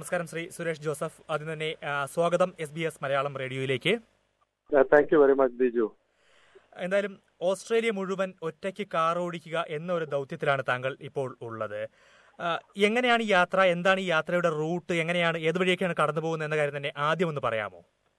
നമസ്കാരം ശ്രീ സുരേഷ് ജോസഫ് ആദ്യം തന്നെ ആ, സ്വാഗതം എസ് ബി എസ് മലയാളം റേഡിയോയിലേക്ക് thank you very much Diju എന്തായാലും ഓസ്ട്രേലിയ മുഴുവൻ ഒറ്റയ്ക്ക് കാർ ഓടിക്കുക എന്ന ഒരു ദൗത്യത്തിലാണ് താങ്കൾ ഇപ്പോൾ ഉള്ളത് ആ, എങ്ങനെയാണ് ഈ യാത്ര എന്താണ് ഈ യാത്രയുടെ റൂട്ട് എങ്ങനെയാണ് ഏത് വഴിയൊക്കെയാണ് കടന്നു പോകുന്നത് എന്ന കാര്യം തന്നെ ആദ്യം ഒന്ന് പറയാമോ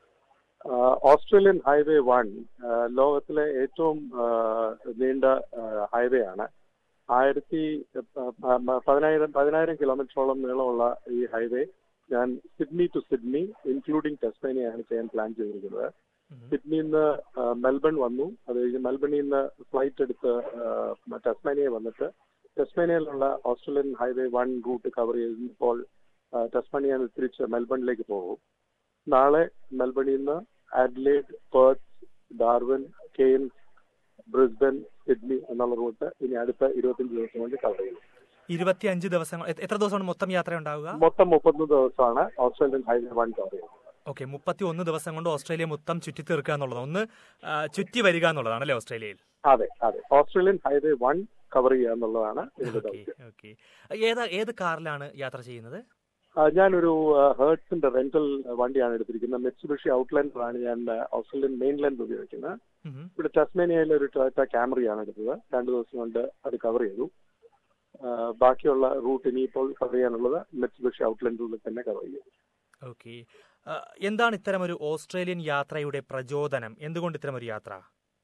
ഓസ്ട്രേലിയൻ ഹൈവേ വൺ ലോകത്തിലെ ഏറ്റവും ആ, നീണ്ട ഹൈവേ ആണ് ആയിരത്തി പതിനായിരം പതിനായിരം കിലോമീറ്ററോളം നീളമുള്ള ഈ ഹൈവേ ഞാൻ സിഡ്നി ടു സിഡ്നി ഇൻക്ലൂഡിംഗ് ടെസ്മേനിയാണ് ചെയ്യാൻ പ്ലാൻ ചെയ്തിരിക്കുന്നത് സിഡ്നിയിൽ നിന്ന് മെൽബൺ വന്നു അത് കഴിഞ്ഞ് മെൽബണിൽ നിന്ന് ഫ്ലൈറ്റ് എടുത്ത് ആ, ടെസ്മേനിയ വന്നിട്ട് ടെസ്മേനിയയിലുള്ള Australian highway one route cover ചെയ്തപ്പോൾ ടെസ്മേനിയ തിരിച്ച് മെൽബണിലേക്ക് പോകും നാളെ മെൽബണിൽ നിന്ന് Adelaide Perth Darwin Cairns Brisbane Sydney എന്നുള്ള റൂട്ട് ഇനി അടുത്ത ഇരുപത്തിയഞ്ച് ദിവസം കൊണ്ട് കവർ ചെയ്യും ഇരുപത്തിയഞ്ച് ദിവസങ്ങൾ എ- എത്ര ദിവസമാണ് മൊത്തം യാത്ര ഉണ്ടാവുക മൊത്തം മുപ്പത്തൊന്ന് ദിവസമാണ് ഓസ്ട്രേലിയൻ ഹൈവേ വൺ കവർ ചെയ്യുന്നത് ഓക്കെ മുപ്പത്തി ഒന്ന് ദിവസം കൊണ്ട് ഓസ്ട്രേലിയ മൊത്തം ചുറ്റി തീർക്കുക എന്നുള്ളത് ഒന്ന് ആ, ചുറ്റി വരിക എന്നുള്ളതാണ് അല്ലേ ഓസ്ട്രേലിയയിൽ അതെ അതെ ഓസ്ട്രേലിയൻ ഹൈവേ വൺ കവർ ചെയ്യുക എന്നുള്ളതാണ് ഇതിന്റെ ഓക്കെ ദൗത്യം ഓക്കെ ഏത് ഏത് കാറിലാണ് യാത്ര ചെയ്യുന്നത് ആ, ഞാനൊരു ഹേർട്സിന്റെ റെന്റൽ വണ്ടിയാണ് എടുത്തിരിക്കുന്നത് മെറ്റ്സുബിഷി ഔട്ട്ലാൻഡറാണ് ഞാൻ ആ, ഓസ്ട്രേലിയൻ മെയിൻലാൻഡ് ഉപയോഗിക്കുന്നത് ഉം. ഇവിടെ ടെസ്മേനിയയിൽ ഒരു ടൊയോറ്റ ക്യാമറിയാണ് എടുത്തത് രണ്ടു ദിവസം കൊണ്ട് അത് കവർ ചെയ്തു ആ, ബാക്കിയുള്ള റൂട്ട് ഇനിയിപ്പോൾ കവർ ചെയ്യാനുള്ളത് മെറ്റ്സുബിഷി ഔട്ട്ലാൻഡിൽ തന്നെ കവർ ചെയ്യും ഓക്കെ ആ, എന്താണ് ഇത്തരം ഒരു ഓസ്ട്രേലിയൻ യാത്രയുടെ പ്രചോദനം എന്തുകൊണ്ട് ഇത്തരം ഒരു യാത്ര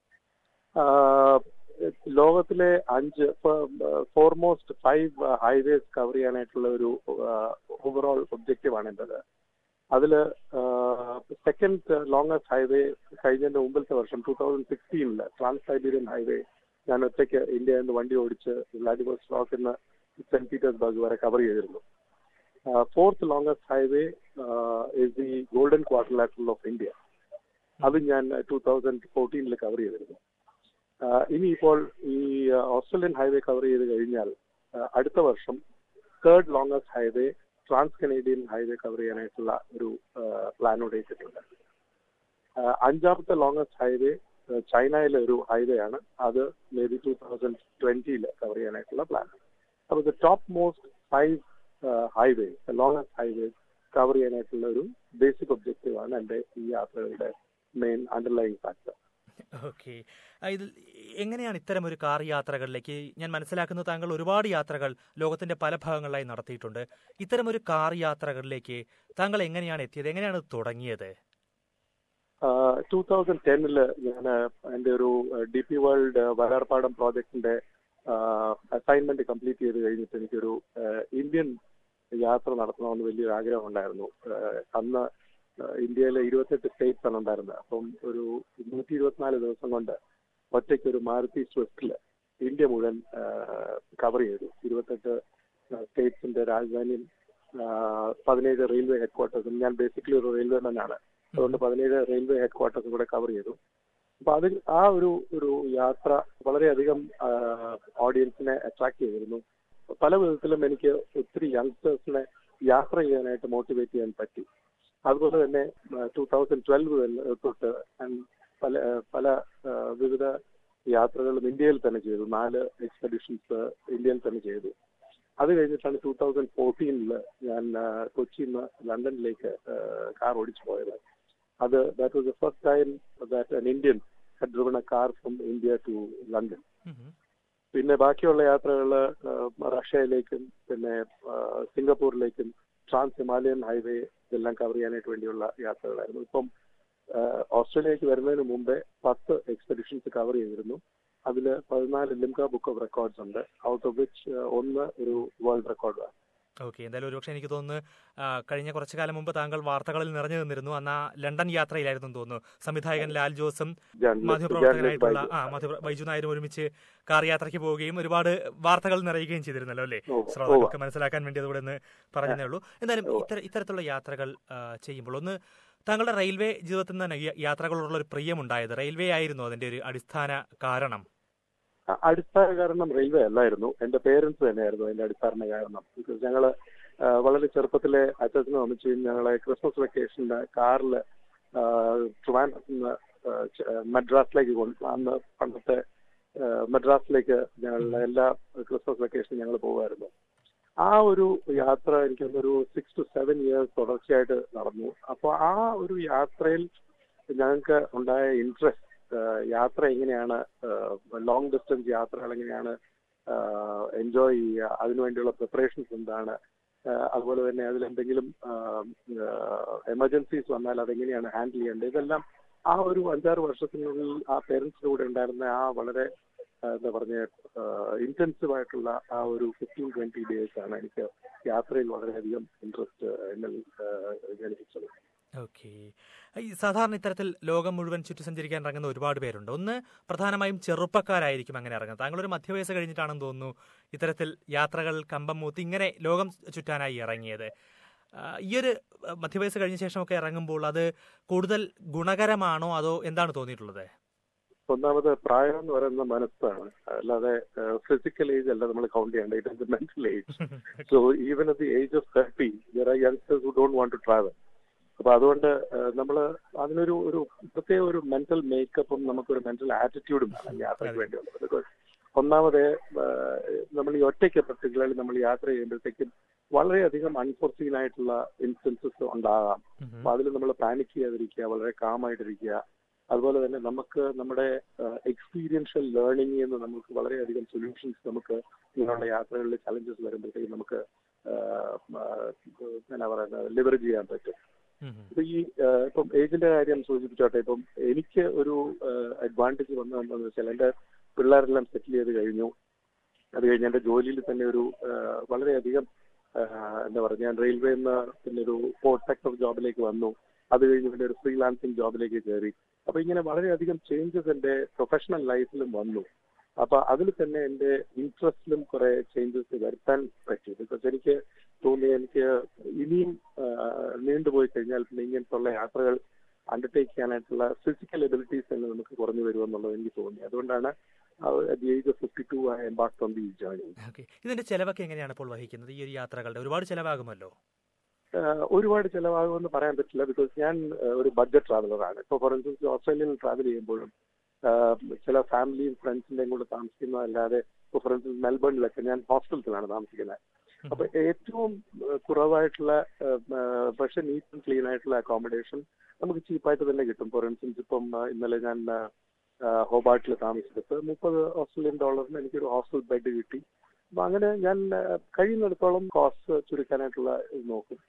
ആ, ലോകത്തിലെ അഞ്ച് ഫോർമോസ്റ്റ് ഫൈവ് ഹൈവേസ് കവർ ചെയ്യാനായിട്ടുള്ള ഒരു ഓവറോൾ ഒബ്ജക്റ്റീവ് ആണ് എൻ്റെത് അതില് സെക്കൻഡ് ലോങ്സ്റ്റ് ഹൈവേ കഴിഞ്ഞതിന്റെ മുമ്പിലത്തെ വർഷം ടൂ തൗസൻഡ് സിക്സ്റ്റീനില് ട്രാൻസ് സൈബീരിയൻ ഹൈവേ ഞാൻ ഒറ്റയ്ക്ക് ഇന്ത്യയിൽ നിന്ന് വണ്ടി ഓടിച്ച് വ്ളാഡിവോസ്റ്റോക്കിൽ നിന്ന് സെന്റ് പീറ്റേഴ്സ്ബർഗ് വരെ കവർ ചെയ്തിരുന്നു fourth longest highway is the golden quarter of India അത് ഞാൻ ടൂ തൗസൻഡ് ഫോർട്ടീനിൽ കവർ ചെയ്തിരുന്നു ആഹ് ഇനിയിപ്പോൾ ഈ ആഹ് ഓസ്ട്രേലിയൻ ഹൈവേ കവർ ചെയ്ത് കഴിഞ്ഞാൽ ആഹ് അടുത്ത വർഷം third longest highway trans Canadian highway cover ചെയ്യാനായിട്ടുള്ള ഒരു പ്ലാനോട് വെച്ചിട്ടുണ്ട് ആഹ് അഞ്ചാമത്തെ ലോങ്സ്റ്റ് ഹൈവേ ചൈനയിലെ ഒരു ഹൈവേ ആണ് അത് മേ ബി ടൂ തൗസൻഡ് ട്വന്റിയിൽ കവർ ചെയ്യാനായിട്ടുള്ള പ്ലാൻ അപ്പോൾ the top most five highway longest highway cover ചെയ്യാനായിട്ടുള്ള ഒരു ബേസിക് ഒബ്ജക്റ്റീവ് ആണ് എൻ്റെ ഈ യാത്രകളുടെ മെയിൻ അണ്ടർലൈങ് ഫാക്ടർ ഓക്കെ ഇതിൽ എങ്ങനെയാണ് ഇത്തരം ഒരു കാർ യാത്രകളിലേക്ക് ഞാൻ മനസ്സിലാക്കുന്നത് താങ്കൾ ഒരുപാട് യാത്രകൾ ലോകത്തിന്റെ പല ഭാഗങ്ങളിലായി നടത്തിയിട്ടുണ്ട് ഇത്തരം ഒരു കാർ യാത്രകളിലേക്ക് താങ്കൾ എങ്ങനെയാണ് എത്തിയത് എങ്ങനെയാണ് ഇത് തുടങ്ങിയത് ടൂ തൗസൻഡ് ടെന്നില് ഞാൻ എൻ്റെ ഒരു ഡി പി വേൾഡ് വരാർപാടം പ്രോജക്ടിന്റെ അസൈൻമെന്റ് കംപ്ലീറ്റ് ചെയ്ത് കഴിഞ്ഞിട്ട് എനിക്കൊരു ആഹ് ഇന്ത്യൻ യാത്ര നടത്തണമെന്ന് വലിയൊരു ആഗ്രഹം ഉണ്ടായിരുന്നു ആഹ് അന്ന് ആഹ് ഇന്ത്യയിലെ ഇരുപത്തെട്ട് സ്റ്റേറ്റ്സ് ആണ് ഉണ്ടായിരുന്നത് അപ്പം ഒരു നൂറ്റി ഇരുപത്തിനാല് ദിവസം കൊണ്ട് ഒറ്റയ്ക്ക് ഒരു മാരുതി സ്വിഫ്റ്റില് ഇന്ത്യ മുഴുവൻ കവർ ചെയ്തു ഇരുപത്തെട്ട് സ്റ്റേറ്റ്സിന്റെ രാജധാനിയും ആഹ് പതിനേഴ് റെയിൽവേ ഹെഡ്ക്വാർട്ടേഴ്സും ഞാൻ ബേസിക്കലി ഒരു റെയിൽവേ ആണ് അതുകൊണ്ട് പതിനേഴ് റെയിൽവേ ഹെഡ്ക്വാർട്ടേഴ്സും കൂടെ കവർ ചെയ്തു അപ്പൊ അത് ആ ഒരു ഒരു യാത്ര വളരെയധികം ഓഡിയൻസിനെ അട്രാക്ട് ചെയ്തിരുന്നു പല വിധത്തിലും എനിക്ക് ഒത്തിരി യങ്സ്റ്റേഴ്സിനെ യാത്ര ചെയ്യാനായിട്ട് മോട്ടിവേറ്റ് ചെയ്യാൻ പറ്റി അതുപോലെ തന്നെ ടൂ തൗസൻഡ് ട്വൽവ് തൊട്ട് ഞാൻ പല പല ആ, വിവിധ യാത്രകളും ഇന്ത്യയിൽ തന്നെ ചെയ്തു നാല് എക്സ്പെഡിഷൻസ് ഇന്ത്യയിൽ തന്നെ ചെയ്തു അത് കഴിഞ്ഞിട്ടാണ് ടൂ തൗസൻഡ് ഫോർട്ടീനിൽ ഞാൻ ആ, കൊച്ചിയിൽ നിന്ന് ലണ്ടനിലേക്ക് കാർ ഓടിച്ചു പോയത് അത് that was the first time that an Indian had driven a car from India to London um. പിന്നെ ബാക്കിയുള്ള യാത്രകൾ റഷ്യയിലേക്കും പിന്നെ ആ, സിംഗപ്പൂരിലേക്കും ട്രാൻസ് ഹിമാലയൻ ഹൈവേ ഇതെല്ലാം കവർ ചെയ്യാനായിട്ട് വേണ്ടിയുള്ള യാത്രകളായിരുന്നു ഇപ്പം ആ, ഓസ്ട്രേലിയക്ക് വരുന്നതിന് മുമ്പേ പത്ത് എക്സ്പെഡിഷൻസ് കവർ ചെയ്തിരുന്നു അതിൽ പതിനാല് ലിംക ബുക്ക് ഓഫ് റെക്കോർഡ്സ് ഉണ്ട് ഔട്ട് ഓഫ് വിച്ച് ഒന്ന് ഒരു വേൾഡ് റെക്കോർഡാണ് ഓക്കെ എന്തായാലും ഒരുപക്ഷെ എനിക്ക് തോന്നുന്നു ആ, കഴിഞ്ഞ കുറച്ചു കാലം മുമ്പ് താങ്കൾ വാർത്തകളിൽ നിറഞ്ഞു നിന്നിരുന്നു അന്ന് ആ ലണ്ടൻ യാത്രയിലായിരുന്നു എന്ന് തോന്നുന്നു സംവിധായകൻ ലാൽ ജോസും മാധ്യമപ്രവർത്തകനായിട്ടുള്ള ആ മാധ്യമ ബൈജു നായരും ഒരുമിച്ച് കാർ യാത്രയ്ക്ക് പോവുകയും ഒരുപാട് വാർത്തകൾ നിറയുകയും ചെയ്തിരുന്നല്ലോ അല്ലേ ഓ, ശ്രോതാക്കൾക്ക് മനസ്സിലാക്കാൻ വേണ്ടി അതുകൂടെ ഒന്ന് പറഞ്ഞതേ ഉള്ളൂ എന്തായാലും ഇത്തര ഇത്തരത്തിലുള്ള യാത്രകൾ ആ, ചെയ്യുമ്പോൾ ഒന്ന് താങ്കളുടെ റെയിൽവേ ജീവിതത്തിൽ നിന്ന് തന്നെ ഈ യാത്രകളോടുള്ള ഒരു പ്രിയമുണ്ടായത് റെയിൽവേ ആയിരുന്നു അതിന്റെ ഒരു അടിസ്ഥാന കാരണം അ- അടിസ്ഥാന കാരണം റെയിൽവേ അല്ലായിരുന്നു എന്റെ പേരൻസ് തന്നെയായിരുന്നു അതിന്റെ അടിസ്ഥാന കാരണം ബിക്കോസ് ഞങ്ങള് ആ, വളരെ ചെറുപ്പത്തിലെ അച്ഛനും അമ്മച്ചിയും ഞങ്ങളെ ക്രിസ്മസ് വെക്കേഷന്റെ കാറിൽ ട്രിവാൻഡ്രത്ത് നിന്ന് ആ, ച- മദ്രാസിലേക്ക് കൊണ്ട് അന്ന് പണ്ടത്തെ ആ, മദ്രാസിലേക്ക് ഞങ്ങളുടെ എല്ലാ ക്രിസ്മസ് വെക്കേഷനും ഞങ്ങൾ പോകുമായിരുന്നു ആ ഒരു യാത്ര എനിക്കൊന്നൊരു സിക്സ് ടു സെവൻ ഇയേഴ്സ് തുടർച്ചയായിട്ട് നടന്നു അപ്പോൾ ആ ഒരു യാത്രയിൽ ഞങ്ങൾക്ക് ഉണ്ടായ ഇൻട്രസ്റ്റ് യാത്ര എങ്ങനെയാണ് ലോങ് ഡിസ്റ്റൻസ് യാത്രകൾ എങ്ങനെയാണ് എൻജോയ് ചെയ്യുക അതിനുവേണ്ടിയുള്ള പ്രിപ്പറേഷൻസ് എന്താണ് അതുപോലെ തന്നെ അതിൽ എന്തെങ്കിലും എമർജൻസീസ് വന്നാൽ അതെങ്ങനെയാണ് ഹാൻഡിൽ ചെയ്യേണ്ടത് ഇതെല്ലാം ആ ഒരു അഞ്ചാറ് വർഷത്തിനുള്ളിൽ ആ പേരൻസിന്റെ കൂടെ ഉണ്ടായിരുന്ന ആ വളരെ എന്താ പറഞ്ഞ ഇന്റൻസീവ് ആയിട്ടുള്ള ആ ഒരു ഫിഫ്റ്റീൻ ട്വന്റി ഡേയ്സ് ആണ് എനിക്ക് യാത്രയിൽ വളരെയധികം ഇൻട്രസ്റ്റ് എന്നിൽ ജനിപ്പിച്ചത് ഓക്കെ ഈ സാധാരണ ഇത്തരത്തിൽ ലോകം മുഴുവൻ ചുറ്റി സഞ്ചരിക്കാൻ ഇറങ്ങുന്ന ഒരുപാട് പേരുണ്ട് ഒന്ന് പ്രധാനമായും ചെറുപ്പക്കാരായിരിക്കും അങ്ങനെ ഇറങ്ങുന്നത് താങ്കളൊരു മധ്യവയസ്സ് കഴിഞ്ഞിട്ടാണെന്ന് തോന്നുന്നു ഇത്തരത്തിൽ യാത്രകൾ കമ്പം മൂത്ത് ഇങ്ങനെ ലോകം ചുറ്റാനായി ഇറങ്ങിയത് ഈ ഒരു മധ്യവയസ്സ് കഴിഞ്ഞ ശേഷമൊക്കെ ഇറങ്ങുമ്പോൾ അത് കൂടുതൽ ഗുണകരമാണോ അതോ എന്താണ് തോന്നിയിട്ടുള്ളത് ഒന്നാമത് പ്രായം എന്ന് പറയുന്ന മനസ്സാണ് അല്ലാതെ ഫിസിക്കൽ ഏജ് അല്ല നമ്മൾ കൗണ്ട് ചെയ്യേണ്ടത് it is mental age so even at the age of thirty there are youngsters who don't want to travel അപ്പൊ അതുകൊണ്ട് നമ്മൾ അതിനൊരു ഒരു പ്രത്യേക ഒരു മെന്റൽ മേക്കപ്പും നമുക്കൊരു മെന്റൽ ആറ്റിറ്റ്യൂഡും വേണം യാത്രയ്ക്ക് വേണ്ടിയുള്ളത് ബിക്കോസ് ഒന്നാമത് നമ്മൾ ഈ ഒറ്റയ്ക്ക് പർട്ടിക്കുലർലി നമ്മൾ യാത്ര ചെയ്യുമ്പോഴത്തേക്കും വളരെയധികം അൺഫോർസീൻ ആയിട്ടുള്ള ഇൻസ്റ്റൻസസ് ഉണ്ടാകാം അപ്പൊ അതിൽ നമ്മൾ പാനിക് ചെയ്യാതിരിക്കുക വളരെ കാമായിട്ടിരിക്കുക അതുപോലെ തന്നെ നമുക്ക് നമ്മുടെ എക്സ്പീരിയൻഷ്യൽ ലേണിംഗ് എന്ന് നമുക്ക് വളരെയധികം സൊല്യൂഷൻസ് നമുക്ക് ഇങ്ങനെയുള്ള യാത്രകളിൽ ചലഞ്ചസ് വരുമ്പോഴത്തേക്കും നമുക്ക് എന്നാ പറയുന്നത് ലിവറേജ് ചെയ്യാൻ പറ്റും ഇപ്പൊ ഈ ഇപ്പം ഏജിന്റെ കാര്യം സൂചിപ്പിച്ചോട്ടെ ഇപ്പം എനിക്ക് ഒരു അഡ്വാൻറ്റേജ് വന്നതെന്താണെന്ന് വെച്ചാൽ എന്റെ പിള്ളേരെല്ലാം സെറ്റിൽ ചെയ്ത് കഴിഞ്ഞു അത് കഴിഞ്ഞ് എന്റെ ജോലിയിൽ തന്നെ ഒരു വളരെയധികം എന്താ പറയുക ഞാൻ റെയിൽവേ നിന്ന് പിന്നെ ഒരു പോർട്ട് സെക്ടർ ജോബിലേക്ക് വന്നു അത് കഴിഞ്ഞ് പിന്നെ ഒരു ഫ്രീലാൻസിങ് ജോബിലേക്ക് കയറി അപ്പൊ ഇങ്ങനെ വളരെയധികം ചേഞ്ചസ് എന്റെ പ്രൊഫഷണൽ ലൈഫിലും വന്നു അപ്പൊ അതിൽ തന്നെ എന്റെ ഇൻട്രസ്റ്റിലും കുറെ ചേഞ്ചസ് വരുത്താൻ പറ്റി ബിക്കോസ് എനിക്ക് തോന്നി എനിക്ക് ഇനിയും നീണ്ടുപോയി കഴിഞ്ഞാൽ പിന്നെ ഇങ്ങനത്തുള്ള യാത്രകൾ അണ്ടർടേക്ക് ചെയ്യാനായിട്ടുള്ള ഫിസിക്കൽ എബിലിറ്റീസ് തന്നെ നമുക്ക് കുറഞ്ഞു വരുമെന്നുള്ളത് എനിക്ക് തോന്നി അതുകൊണ്ടാണ് at age of fifty two I embarked on the journey ഇതിന്റെ ചെലവൊക്കെ എങ്ങനെയാണ് ഇപ്പോൾ വഹിക്കുന്നത് ഈ ഒരു യാത്രകളുടെ ഒരുപാട് ചെലവാകുമല്ലോ ഒരുപാട് ചിലവാകുമെന്ന് പറയാൻ പറ്റില്ല ബിക്കോസ് ഞാൻ ഒരു ബഡ്ജറ്റ് ട്രാവലറാണ് ഇപ്പോൾ ഫോർ ഇൻസ്റ്റൻസ് ഓസ്ട്രേലിയയിൽ ട്രാവൽ ചെയ്യുമ്പോഴും ചില ഫാമിലിയും ഫ്രണ്ട്സിന്റെയും കൂടെ താമസിക്കുന്നതല്ലാതെ ഇപ്പോൾ ഫോർ ഇൻസ്റ്റൻസ് മെൽബണിലൊക്കെ ഞാൻ ഹോസ്റ്റൽസിലാണ് താമസിക്കുന്നത് അപ്പൊ ഏറ്റവും കുറവായിട്ടുള്ള പക്ഷെ നീറ്റ് ആൻഡ് ക്ലീൻ ആയിട്ടുള്ള അക്കോമഡേഷൻ നമുക്ക് ചീപ്പായിട്ട് തന്നെ കിട്ടും ഫോർ ഇൻസ്റ്റൻസ് ഇപ്പം ഇന്നലെ ഞാൻ ഹോബാട്ടിൽ താമസിച്ചത് മുപ്പത് ഓസ്ട്രേലിയൻ ഡോളറിന് എനിക്കൊരു ഹോസ്റ്റൽ ബെഡ് കിട്ടി അപ്പൊ അങ്ങനെ ഞാൻ കഴിയുന്നിടത്തോളം കോസ്റ്റ് ചുരുക്കാനായിട്ടുള്ള ഇത് നോക്കും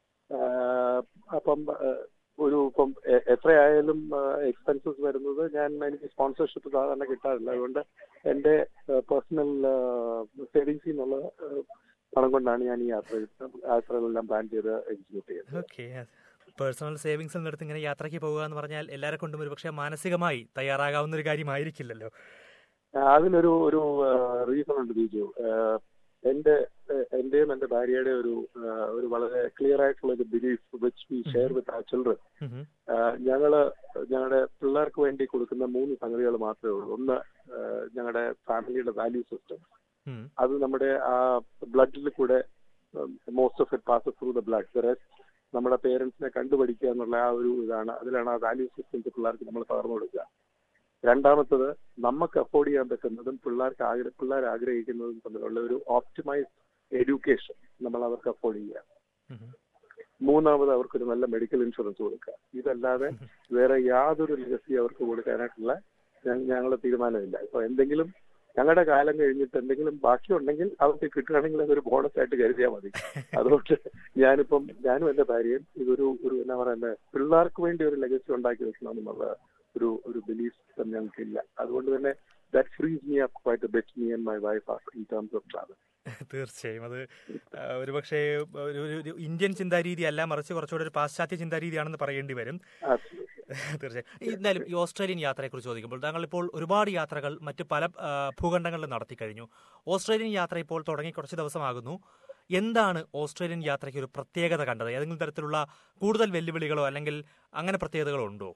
അപ്പം ഒരു ഇപ്പം എത്രയായാലും എക്സ്പെൻസസ് വരുന്നത് ഞാൻ എനിക്ക് സ്പോൺസർഷിപ്പ് സാധാരണ കിട്ടാറില്ല അതുകൊണ്ട് എന്റെ പേഴ്സണൽ സേവിങ്സിൽ നിന്നുള്ള പണം കൊണ്ടാണ് ഞാൻ ഈ യാത്ര യാത്രകളെല്ലാം പ്ലാൻ ചെയ്ത് എക്സിക്യൂട്ട് ചെയ്യുന്നത് ഓക്കെ പേഴ്സണൽ സേവിങ്സിൽ നിന്നെടുത്ത് ഇങ്ങനെ യാത്രയ്ക്ക് പോകുക എന്ന് പറഞ്ഞാൽ എല്ലാരെ കൊണ്ടും ഒരു പക്ഷേ മാനസികമായി തയ്യാറാകാവുന്ന ഒരു കാര്യമായിരിക്കില്ലല്ലോ അതിനൊരു ഒരു റീസൺ ഉണ്ട് ബിജു എന്റെ എന്റെയും എന്റെ ഭാര്യയുടെ ഒരു ഒരു വളരെ ക്ലിയർ ആയിട്ടുള്ള ഒരു belief which we share with uh children ഞങ്ങള് ഞങ്ങളുടെ പിള്ളേർക്ക് വേണ്ടി കൊടുക്കുന്ന മൂന്ന് സംഗതികൾ മാത്രമേ ഉള്ളൂ ഒന്ന് ഞങ്ങളുടെ ഫാമിലിയുടെ വാല്യൂ സിസ്റ്റം അത് നമ്മുടെ ആ ബ്ലഡിൽ കൂടെ most of it pass through the blood the rest നമ്മുടെ പേരൻസിനെ കണ്ടുപഠിക്കുക എന്നുള്ള ആ ഒരു ഇതാണ് അതിലാണ് ആ വാല്യൂ സിസ്റ്റംസ് പിള്ളേർക്ക് നമ്മൾ പകർന്നു കൊടുക്കുക രണ്ടാമത്തത് നമുക്ക് അഫോർഡ് ചെയ്യാൻ പറ്റുന്നതും പിള്ളേർക്ക് ആഗ്രഹ പിള്ളേർ ആഗ്രഹിക്കുന്നതും തമ്മിലുള്ള ഒരു ഓപ്റ്റിമൈസ് എഡ്യൂക്കേഷൻ നമ്മൾ അവർക്ക് അഫോർഡ് ചെയ്യുക മൂന്നാമത് അവർക്കൊരു നല്ല മെഡിക്കൽ ഇൻഷുറൻസ് കൊടുക്കുക ഇതല്ലാതെ വേറെ യാതൊരു ലെഗസി അവർക്ക് കൊടുക്കാനായിട്ടുള്ള ഞങ്ങൾ തീരുമാനമില്ല ഇപ്പൊ എന്തെങ്കിലും ഞങ്ങളുടെ കാലം കഴിഞ്ഞിട്ട് എന്തെങ്കിലും ബാക്കിയുണ്ടെങ്കിൽ അവർക്ക് കിട്ടുകയാണെങ്കിൽ അതൊരു ബോണസ് ആയിട്ട് കരുതിയാൽ മതി അതുകൊണ്ട് ഞാനിപ്പം ഞാനും എന്റെ ഭാര്യയും ഇതൊരു ഒരു എന്നാ പറയുന്നത് പിള്ളേർക്ക് വേണ്ടി ഒരു ലെഗസി ഉണ്ടാക്കി വെക്കണം എന്നുള്ള ഒരു ഒരു ബിലീഫ് സിസ്റ്റം ഞങ്ങൾക്കില്ല അതുകൊണ്ട് തന്നെ that frees me up quite bet me and my wife in terms of travel തീർച്ചയായും അത് ഒരുപക്ഷെ ഒരു ഒരു ഇന്ത്യൻ ചിന്താരീതി അല്ല മറിച്ച് കുറച്ചുകൂടെ ഒരു പാശ്ചാത്യ ചിന്താരീതിയാണെന്ന് പറയേണ്ടി വരും തീർച്ചയായും എന്തായാലും ഈ ഓസ്ട്രേലിയൻ യാത്രയെക്കുറിച്ച് ചോദിക്കുമ്പോൾ താങ്കൾ ഇപ്പോൾ ഒരുപാട് യാത്രകൾ മറ്റ് പല ഭൂഖണ്ഡങ്ങളിൽ നടത്തി കഴിഞ്ഞു ഓസ്ട്രേലിയൻ യാത്ര ഇപ്പോൾ തുടങ്ങി കുറച്ച് ദിവസമാകുന്നു എന്താണ് ഓസ്ട്രേലിയൻ യാത്രയ്ക്ക് ഒരു പ്രത്യേകത കണ്ടത് ഏതെങ്കിലും തരത്തിലുള്ള കൂടുതൽ വെല്ലുവിളികളോ അല്ലെങ്കിൽ അങ്ങനെ പ്രത്യേകതകളോ ഉണ്ടോ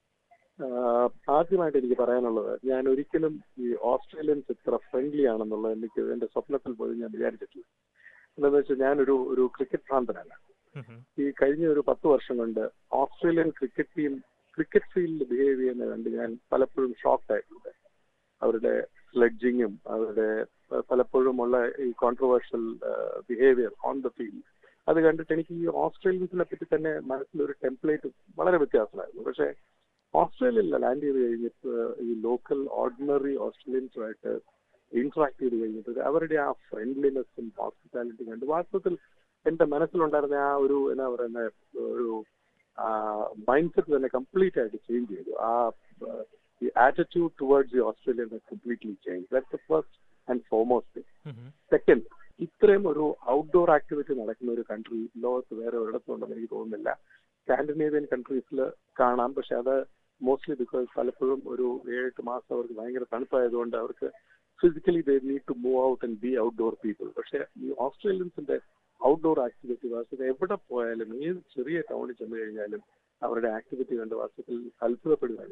ആദ്യമായിട്ട് എനിക്ക് പറയാനുള്ളത് ഞാൻ ഒരിക്കലും ഈ ഓസ്ട്രേലിയൻസ് ഇത്ര ഫ്രണ്ട്ലി ആണെന്നുള്ളത് എനിക്ക് എന്റെ സ്വപ്നത്തിൽ പോലും ഞാൻ വിചാരിച്ചിട്ടില്ല എന്താണെന്ന് വെച്ചാൽ ഞാനൊരു ഒരു ക്രിക്കറ്റ് ഭ്രാന്തനല്ല ഈ കഴിഞ്ഞ ഒരു പത്ത് വർഷം കൊണ്ട് ഓസ്ട്രേലിയൻ ക്രിക്കറ്റ് ടീം ക്രിക്കറ്റ് ഫീൽഡിൽ ബിഹേവ് ചെയ്യുന്നത് കണ്ട് ഞാൻ പലപ്പോഴും ഷോക്ക്ഡ് ആയിട്ടുണ്ട് അവരുടെ സ്ലെഡ്ജിങ്ങും അവരുടെ പലപ്പോഴുമുള്ള ഈ controversial behaviour on the field അത് കണ്ടിട്ട് എനിക്ക് ഈ ഓസ്ട്രേലിയൻസിനെ പറ്റി തന്നെ മനസ്സിലൊരു ടെംപ്ലേറ്റ് വളരെ വ്യത്യാസമായിരുന്നു പക്ഷേ ഓസ്ട്രേലിയയിൽ ലാൻഡ് ചെയ്ത് കഴിഞ്ഞിട്ട് ഈ ലോക്കൽ ഓർഡിനറി ഓസ്ട്രേലിയൻസുമായിട്ട് ഇന്ററാക്ട് ചെയ്ത് കഴിഞ്ഞിട്ട് അവരുടെ ആ ഫ്രണ്ട്ലിനെസ്സും ഹോസ്പിറ്റാലിറ്റി കണ്ട് വാസ്തവത്തിൽ എന്റെ മനസ്സിലുണ്ടായിരുന്ന ആ ഒരു എന്നാ പറയുന്ന ഒരു മൈൻഡ് സെറ്റ് തന്നെ കംപ്ലീറ്റ് ആയിട്ട് ചേഞ്ച് ചെയ്തു ആ ഈ attitude towards the Australian completely change that's the first and foremost second ഇത്രയും ഒരു ഔട്ട്ഡോർ ആക്ടിവിറ്റി നടക്കുന്ന ഒരു കൺട്രി ലോകത്ത് വേറെ ഒരിടത്തും ഉണ്ടെന്ന് എനിക്ക് തോന്നുന്നില്ല സ്കാൻഡിനേവിയൻ കൺട്രീസിൽ കാണാം പക്ഷെ അത് മോസ്റ്റ്ലി ബിക്കോസ് പലപ്പോഴും ഒരു ഏഴെട്ട് മാസം അവർക്ക് ഭയങ്കര തണുപ്പായതുകൊണ്ട് അവർക്ക് physically they need to move out and be outdoor people പക്ഷെ ഈ ഓസ്ട്രേലിയൻസിന്റെ ഔട്ട്ഡോർ ആക്ടിവിറ്റി വാസ്തവത്തിൽ എവിടെ പോയാലും ഏത് ചെറിയ ടൗണിൽ ചെന്ന് കഴിഞ്ഞാലും അവരുടെ ആക്ടിവിറ്റി കണ്ട് വാസ്തവത്തിൽ അത്ഭുതപ്പെടുകയാണ്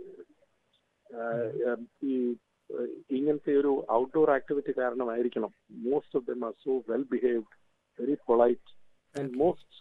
ഈ ഇങ്ങനത്തെ ഒരു ഔട്ട്ഡോർ ആക്ടിവിറ്റി കാരണമായിരിക്കണം most of them are so well behaved very polite and most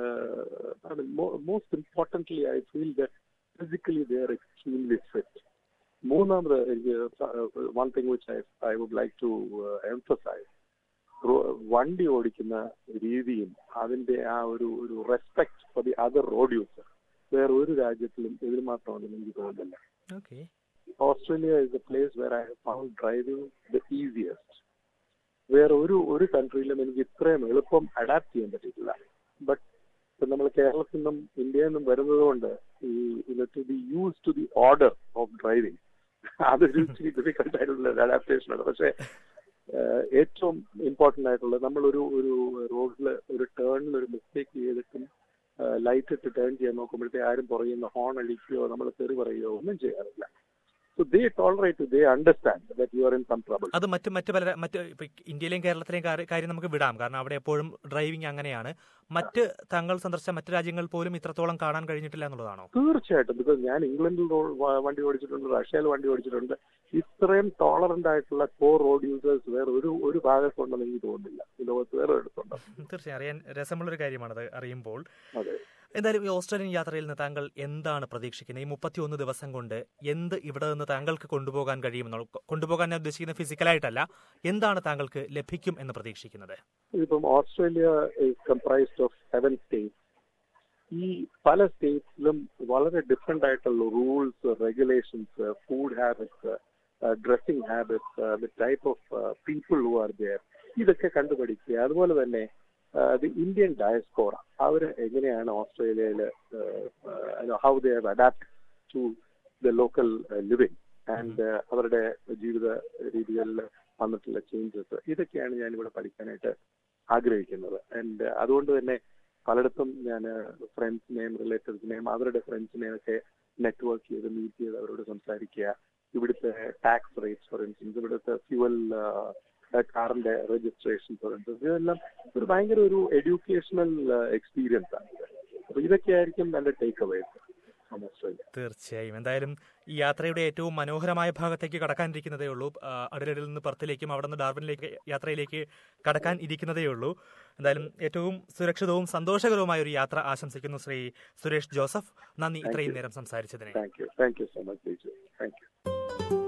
most importantly I feel that physically they are extremely fit മൂന്നാമത് one thing which I I would like to emphasise വണ്ടി ഓടിക്കുന്ന രീതിയും അതിന്റെ ആ ഒരു ഒരു respect for the other road user വേറെ ഒരു രാജ്യത്തിലും ഇതിന് മാത്രമാണെന്ന് എനിക്ക് തോന്നുന്നില്ല Australia is a place where I found driving the easiest വേറെ ഒരു ഒരു കൺട്രിയിലും എനിക്ക് ഇത്രയും എളുപ്പം അഡാപ്റ്റ് ചെയ്യാൻ പറ്റിയിട്ടില്ല ബട്ട് ഇപ്പൊ നമ്മൾ കേരളത്തിൽ നിന്നും ഇന്ത്യയിൽ നിന്നും വരുന്നത് കൊണ്ട് ഈ to be use to the order of driving അതൊരു ഇച്ചിരി ഡിഫിക്കൽട്ട് ആയിട്ടുള്ള റെഡാപ്റ്റേഷൻ ആണ് പക്ഷേ ഏറ്റവും ഇമ്പോർട്ടന്റ് ആയിട്ടുള്ളത് നമ്മളൊരു ഒരു റോഡിൽ ഒരു ടേണിൽ ഒരു മിസ്റ്റേക്ക് ചെയ്തിട്ടും ലൈറ്റ് ഇട്ട് ടേൺ ചെയ്യാൻ നോക്കുമ്പോഴത്തേ ആരും പുറയുന്ന ഹോൺ അടിക്കുകയോ നമ്മൾ തെറി പറയുകയോ ഒന്നും ചെയ്യാറില്ല so they tolerate they understand that you are in some trouble അത് മറ്റു മറ്റു പല മറ്റ് ഇന്ത്യയിലെയും കേരളത്തിലെയും കാര്യം നമുക്ക് വിടാം കാരണം അവിടെ എപ്പോഴും ഡ്രൈവിംഗ് അങ്ങനെയാണ് മറ്റ് താങ്കൾ സന്ദർശിച്ച മറ്റു രാജ്യങ്ങൾ പോലും ഇത്രത്തോളം കാണാൻ കഴിഞ്ഞിട്ടില്ല എന്നുള്ളതാണോ തീർച്ചയായിട്ടും ബിക്കോസ് ഞാൻ ഇംഗ്ലണ്ടിൽ വണ്ടി ഓടിച്ചിട്ടുണ്ട് റഷ്യയിൽ വണ്ടി ഓടിച്ചിട്ടുണ്ട് ഇത്രയും ടോളറന്റ് ആയിട്ടുള്ള കോ റോഡ് യൂസേഴ്സ് വേറെ ഒരു ഒരു ഭാഗത്തുണ്ടെന്ന് എനിക്ക് തോന്നുന്നില്ല ഈ ലോകത്ത് വേറെ എടുത്തുണ്ട് തീർച്ചയായും അറിയാൻ രസമുള്ളൊരു കാര്യമാണത് അറിയുമ്പോൾ അതെ എന്തായാലും ഈ ഓസ്ട്രേലിയൻ യാത്രയിൽ നിന്ന് താങ്കൾ എന്താണ് പ്രതീക്ഷിക്കുന്നത് ഈ മുപ്പത്തിയൊന്ന് ദിവസം കൊണ്ട് എന്ത് ഇവിടെ നിന്ന് താങ്കൾക്ക് കൊണ്ടുപോകാൻ കഴിയുമെന്നുള്ള കൊണ്ടുപോകാൻ ഞാൻ ഉദ്ദേശിക്കുന്നത് ഫിസിക്കലായിട്ടല്ല എന്താണ് താങ്കൾക്ക് ലഭിക്കും എന്ന് പ്രതീക്ഷിക്കുന്നത് ഇപ്പം Australia comprised of seven states ഈ പല സ്റ്റേറ്റ്സിലും വളരെ ഡിഫറെന്റ് ആയിട്ടുള്ള rules regulations food habits dressing habits the type of people who are there ഇതൊക്കെ കണ്ടുപഠിക്കുക അതുപോലെ തന്നെ ദി ഇന്ത്യൻ ഡയസ്പോറ അവർ എങ്ങനെയാണ് ഓസ്ട്രേലിയയിൽ how they have adapt to the local living and അവരുടെ ജീവിത രീതികളിൽ വന്നിട്ടുള്ള ചേഞ്ചസ് ഇതൊക്കെയാണ് ഞാൻ ഇവിടെ പഠിക്കാനായിട്ട് ആഗ്രഹിക്കുന്നത് ആൻഡ് അതുകൊണ്ട് തന്നെ പലയിടത്തും ഞാൻ ഫ്രണ്ട്സിനെയും റിലേറ്റീവ്സിനെയും അവരുടെ ഫ്രണ്ട്സിനെയും ഒക്കെ നെറ്റ്വർക്ക് ചെയ്ത് മീറ്റ് ചെയ്ത് അവരോട് സംസാരിക്കുക ഇവിടുത്തെ ടാക്സ് റേറ്റ്സ് ഫോർ ഇൻസ്റ്റൻസ് ഇവിടുത്തെ ഫ്യുവൽ കാറിന്റെ രജിസ്ട്രേഷൻ ഫോർ ഇൻസ്റ്റൻസ് ഇതെല്ലാം ഒരു ഭയങ്കര ഒരു എഡ്യൂക്കേഷണൽ എക്സ്പീരിയൻസ് ആണ് അപ്പൊ ഇതൊക്കെയായിരിക്കും എന്റെ ടേക്ക് അവേസ് തീർച്ചയായും എന്തായാലും ഈ യാത്രയുടെ ഏറ്റവും മനോഹരമായ ഭാഗത്തേക്ക് കടക്കാനിരിക്കുന്നതേ ഉള്ളൂ അടലരിൽ നിന്ന് പെർത്തിലേക്കും അവിടെ നിന്ന് ഡാർബിനിലേക്ക് യാത്രയിലേക്ക് കടക്കാൻ ഇരിക്കുന്നതേ ഉള്ളൂ എന്തായാലും ഏറ്റവും സുരക്ഷിതവും സന്തോഷകരവുമായ ഒരു യാത്ര ആശംസിക്കുന്നു ശ്രീ സുരേഷ് ജോസഫ് നന്ദി ഇത്രയും നേരം സംസാരിച്ചതിന് thank you thank you so much thank U